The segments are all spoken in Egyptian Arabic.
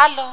الو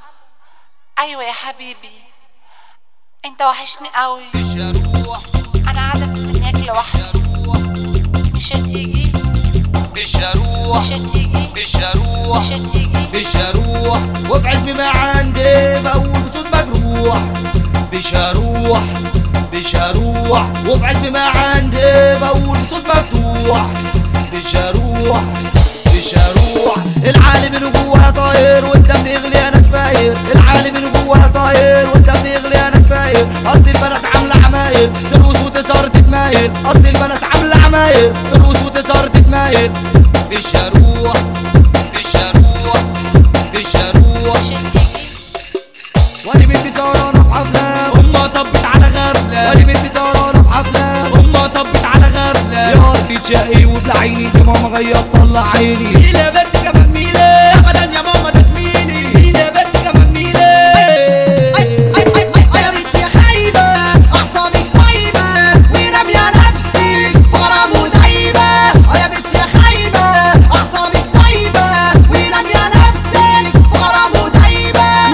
ايوه يا حبيبي انت وحشني قوي مش هروح انا قاعده مستنياك لوحدي مش هتيجي مش هروح مش هتيجي مش هروح مش هتيجي مش هروح وابعد ما عندي بقول بصوت مجروح مش هروح مش هروح وابعد ما عندي بقول بصوت مفتوح مش هروح مش هروح العالم اللي جواها طاير وانت بتغلي يا ناس فاير العالم اللي جواها طاير وانت بتغلي يا ناس فاير قصدي البنات عامله عماير ترقص وتسهر تتمايل قصدي البنات عامله عماير ترقص وتسهر تتمايل مش هروح مش هروح مش هروح مش هتيجي وادي بنتي سهرانة في حفلة امها طبت على غفلة وادي بنتي سهرانة في حفلة امها طبت على غفلة يا ارضي تشقي وبلا عيني يا ماما غير طلع عيني ميلة يا بنت كمان ميلة ابدا يا ماما ده زميلي ميلة يا بنت كمان ميلة يا بنتي يا خايبة أعصابك صايبة ورامية نفسك غرام ودايبة يا بنتي يا خايبة أعصابك صايبة ورامية نفسك غرام ودايبة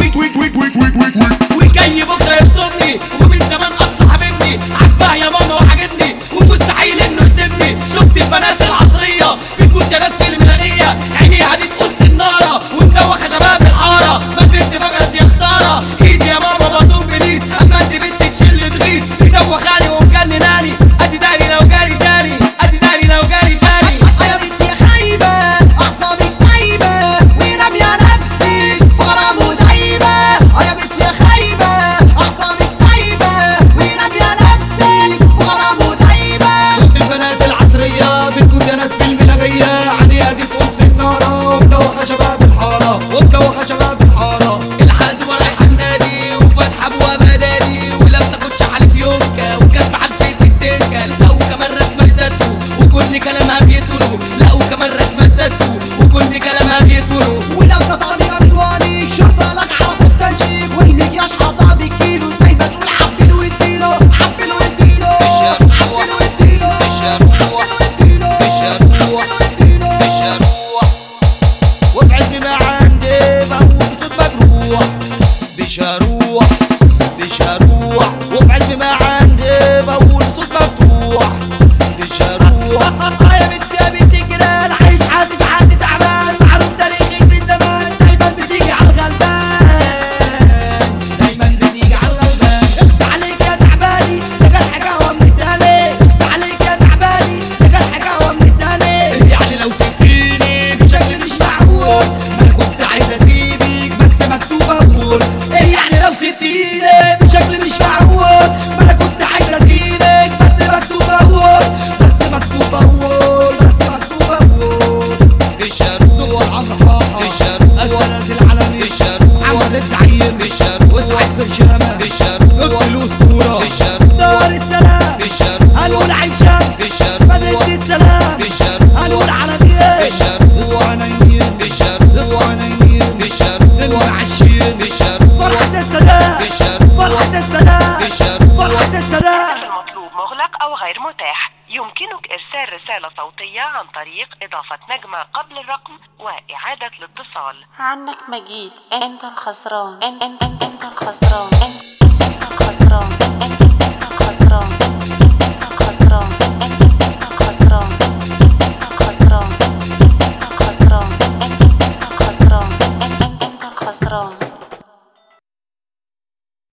وجاي بكرة يخطبني ومن زمان اصلا حبيبني عجباه يا ماما وحاجتني ومستحيل انه يسيبني شفت البنات العصرية بتموت يا ناس في الملاقية عينيها دي تقول سنارة ومدوخة شباب الحارة ما البنت فجرت يا خسارة ايزي يا ماما مطلوب بليز اما انت بنت تشيل تغيظ مدوخاني ومجنناني ادي داري لو جاري تاني ادي داري لو جاري تاني يا بنتي يا خايبة أعصابك صايبة ورامية نفسك غرام ودايبة يا بنتي يا خايبة أعصابك صايبة ورامية نفسك غرام ودايبة البنات العصرية بتقول يا ناس بالملاغية عينيها دي تقول سنارة ومدوخة شباب الحارة ومدوخة شباب الحارة الحازمة رايحة النادي وفاتحة ابواب نادي ولابسة كوتش على فيونكة وكاتبة على الفيس التنكة لا وكمان رسمة التاتو وكل كلامها بيسولو لا وكمان رسمة التاتو وكل كلامها بيسولو ولابسه طابقه بدوانيك شرطه لك على فستان شيك والمكياج حاطه بالكيلو زي ما تقول عبل واديله عبل واديله عبل واديله مش عبل هروح واديله مش هروح عبل واديله مش هروح وابعد ما عندي بقول بصوت مجروح مش هروح مش هروح وابعد ما عندي بقول بصوت مفتوح مش هروح يا بنتي يا بنتي جيران عايش حياتي حياتي تعبان معروف تاريخك من زمان دايما بتيجي على الغلبان دايما بتيجي على الغلبان اقسى عليك يا تعباني ده كان حكاوة من التاني اقسى عليك يا تعباني ده كان حكاوة من التاني يعني لو سبتيني بشكل مش معقول ما انا كنت عايز اسيبك بس مكسوف اقول ايه يعني لو سبتيني بشكل مش معقول ما انا كنت عايز اسيبك بس مكسوف اقول بس مكسوف اقول بس مكسوف اقول مش هروح مش هروح السند العالمي مش هروح عمل الزعيم مش هروح وسعد برشامة مش هروح الاسطورة مش هروح دار السلام مش هروح هنقول عين شمس مش هروح مدينة السلام مش هروح هنقول علمية مش هروح اسوانيين مش هروح اسوانيين مش هروح المعشين مش هروح فرحة السلام مش هروح فرحة السلام مش هروح فرحة السلام المطلوب مغلق أو غير متاح يمكنك إرسال رسالة صوتية عن طريق إضافة نجمة قبل الرقم وإعادة الاتصال عنك مجيد انت الخسران انت انت انت, انت الخسران انت انت الخسران انت انت انت الخسران انت الخسران انت انت الخسران انت الخسران انت الخسران انت انت الخسران انت انت الخسران